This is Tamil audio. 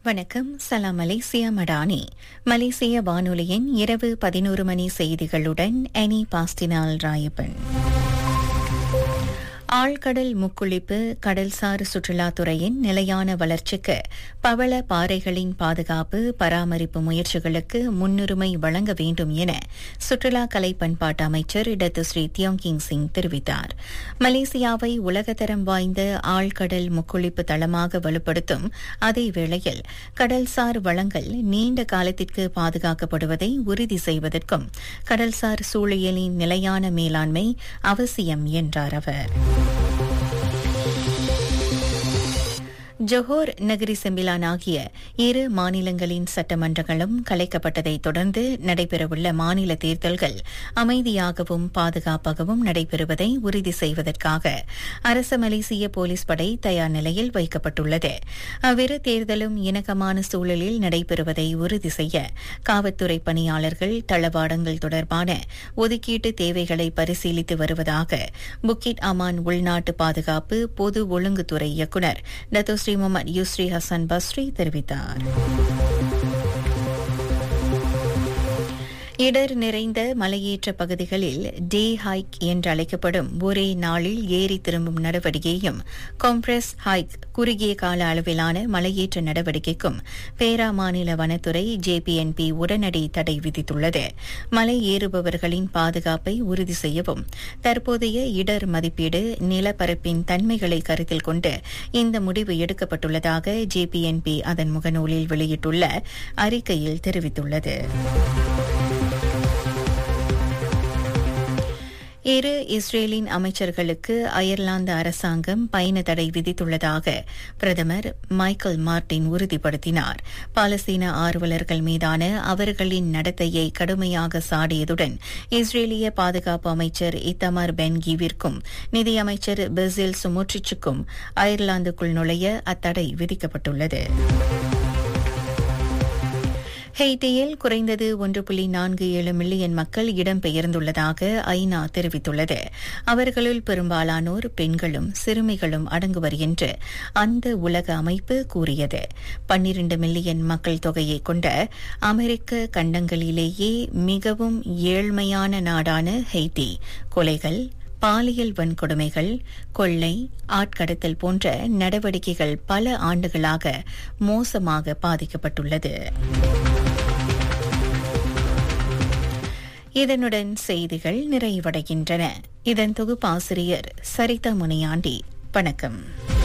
வணக்கம் சலாம் மலேசியா மடானி மலேசிய வானொலியின் இரவு பதினோரு மணி செய்திகளுடன் எனி பாஸ்டினால் ராயப்பன் ஆழ்கடல் முக்குளிப்பு கடல்சார் சுற்றுலாத்துறையின் நிலையான வளர்ச்சிக்கு பவள பாறைகளின் பாதுகாப்பு பராமரிப்பு முயற்சிகளுக்கு முன்னுரிமை வழங்க வேண்டும் என சுற்றுலா கலை பண்பாட்டு அமைச்சர் டத்து ஸ்ரீ தியோங்கிங் சிங் தெரிவித்தார் மலேசியாவை உலகத்தரம் வாய்ந்த ஆழ்கடல் முக்குளிப்பு தளமாக வலுப்படுத்தும் அதே வேளையில் கடல்சார் வளங்கள் நீண்ட காலத்திற்கு பாதுகாக்கப்படுவதை உறுதி செய்வதற்கும் கடல்சார் சூழியலின் நிலையான மேலாண்மை அவசியம் என்றார் அவர் ஜொஹோர் நகரி செம்பிலான் ஆகிய இரு மாநிலங்களின் சட்டமன்றங்களும் கலைக்கப்பட்டதைத் தொடர்ந்து நடைபெறவுள்ள மாநில தேர்தல்கள் அமைதியாகவும் பாதுகாப்பாகவும் நடைபெறுவதை உறுதி செய்வதற்காக அரச மலேசிய போலீஸ் படை தயார் நிலையில் வைக்கப்பட்டுள்ளது அவ்விரு தேர்தலும் இணக்கமான சூழலில் நடைபெறுவதை உறுதி செய்ய காவல்துறை பணியாளர்கள் தளவாடங்கள் தொடர்பான ஒதுக்கீட்டு தேவைகளை பரிசீலித்து வருவதாக புக்கிட் அமான் உள்நாட்டு பாதுகாப்பு பொது ஒழுங்குத்துறை இயக்குநர் Datuk Seri Mohamad Yusri Hassan Basri தெரிவித்தார் இடர் நிறைந்த மலையேற்ற பகுதிகளில் டே ஹைக் என்று அழைக்கப்படும் ஒரே நாளில் ஏறி திரும்பும் நடவடிக்கையும் காம்ப்ரஸ் ஹைக் குறுகிய கால அளவிலான மலையேற்ற நடவடிக்கைக்கும் பேரா மாநில வனத்துறை ஜேபிஎன்பி உடனடி தடை விதித்துள்ளது மலை ஏறுபவர்களின் பாதுகாப்பை உறுதி செய்யவும் தற்போதைய இடர் மதிப்பீடு நிலப்பரப்பின் தன்மைகளை கருத்தில் கொண்டு இந்த முடிவு எடுக்கப்பட்டுள்ளதாக ஜேபிஎன்பி அதன் முகநூலில் வெளியிட்டுள்ள அறிக்கையில் தெரிவித்துள்ளது இரு இஸ்ரேலின் அமைச்சர்களுக்கு அயர்லாந்து அரசாங்கம் பயண தடை விதித்துள்ளதாக பிரதமர் மைக்கேல் மார்டின் உறுதிப்படுத்தினார் பாலஸ்தீன ஆர்வலர்கள் மீதான அவர்களின் நடத்தையை கடுமையாக சாடியதுடன் இஸ்ரேலிய பாதுகாப்பு அமைச்சர் இத்தமார் பென்கிவிற்கும் நிதியமைச்சர் பெசில் சுமோட்ரிச்சுக்கும் அயர்லாந்துக்குள் நுழைய அத்தடை விதிக்கப்பட்டுள்ளது ஹெய்டியில் குறைந்தது ஒன்று புள்ளி நான்கு ஏழு மில்லியன் மக்கள் இடம்பெயர்ந்துள்ளதாக ஐநா தெரிவித்துள்ளது அவர்களுள் பெரும்பாலானோர் பெண்களும் சிறுமிகளும் அடங்குவர் என்று அந்த உலக அமைப்பு கூறியது பன்னிரண்டு மில்லியன் மக்கள் தொகையை கொண்ட அமெரிக்க கண்டங்களிலேயே மிகவும் ஏழ்மையான நாடான ஹெய்டி கொலைகள் பாலியல் வன்கொடுமைகள் கொள்ளை ஆட்கடத்தல் போன்ற நடவடிக்கைகள் பல ஆண்டுகளாக மோசமாக பாதிக்கப்பட்டுள்ளது இதனுடன் செய்திகள் நிறைவடைகின்றன இதன் தொகுப்பாசிரியர் சரிதா முனியாண்டி வணக்கம்